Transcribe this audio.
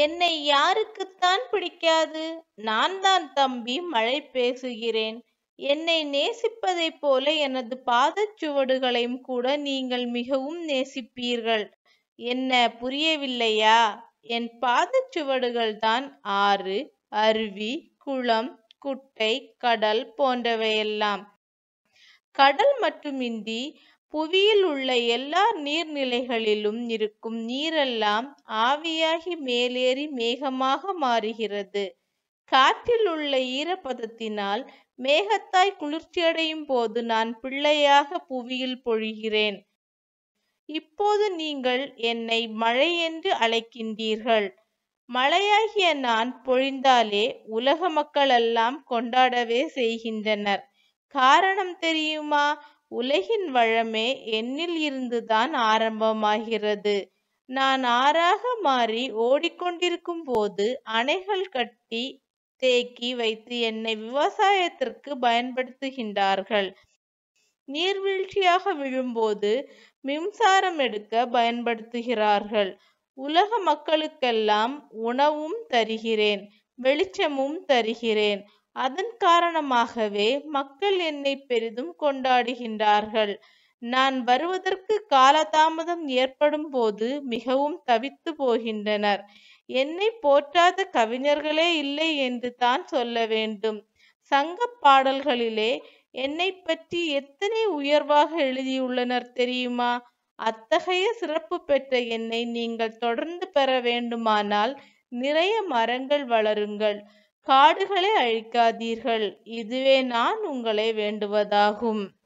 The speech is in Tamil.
என்னை யாருக்குத்தான் பிடிக்காது நான் தான் தம்பி மழை பேசுகிறேன் என்னை நேசிப்பதைப் போல எனது பாதச்சுவடுகளையும் கூட நீங்கள் மிகவும் நேசிப்பீர்கள் என்ன புரியவில்லையா என் பாதச்சுவடுகள் தான் ஆறு அருவி குளம் குட்டை கடல் போன்றவையெல்லாம் கடல் மட்டுமின்றி புவியில் உள்ள எல்லா நீர்நிலைகளிலும் இருக்கும் நீரெல்லாம் ஆவியாகி மேலேறி மேகமாக மாறுகிறது காற்றில் உள்ள ஈரப்பதத்தினால் மேகத்தாய் குளிர்ச்சியடையும் போது நான் பிள்ளையாக புவியில் பொழிகிறேன் இப்போது நீங்கள் என்னை மழை என்று அழைக்கின்றீர்கள் மழையாகிய நான் பொழிந்தாலே உலக மக்களெல்லாம் கொண்டாடவே செய்கின்றனர் காரணம் தெரியுமா உலகின் வளமே என்னில் இருந்துதான் ஆரம்பமாகிறது நான் ஆறாக மாறி ஓடிக்கொண்டிருக்கும் போது அணைகள் கட்டி தேக்கி வைத்து என்னை விவசாயத்திற்கு பயன்படுத்துகின்றார்கள் நீர்வீழ்ச்சியாக விழும்போது மின்சாரம் எடுக்க பயன்படுத்துகிறார்கள் உலக மக்களுக்கெல்லாம் உணவும் தருகிறேன் வெளிச்சமும் தருகிறேன் அதன் காரணமாகவே மக்கள் என்னை பெரிதும் கொண்டாடுகின்றார்கள் நான் வருவதற்கு காலதாமதம் ஏற்படும் போது மிகவும் தவித்து போகின்றனர் என்னை போற்றாத கவிஞர்களே இல்லை என்று தான் சொல்ல வேண்டும் சங்க பாடல்களிலே என்னை பற்றி எத்தனை உயர்வாக எழுதியுள்ளனர் தெரியுமா அத்தகைய சிறப்பு பெற்ற என்னை நீங்கள் தொடர்ந்து பெற வேண்டுமானால் நிறைய மரங்கள் வளருங்கள் காடுகளை அழிக்காதீர்கள் இதுவே நான் உங்களை வேண்டுவதாகும்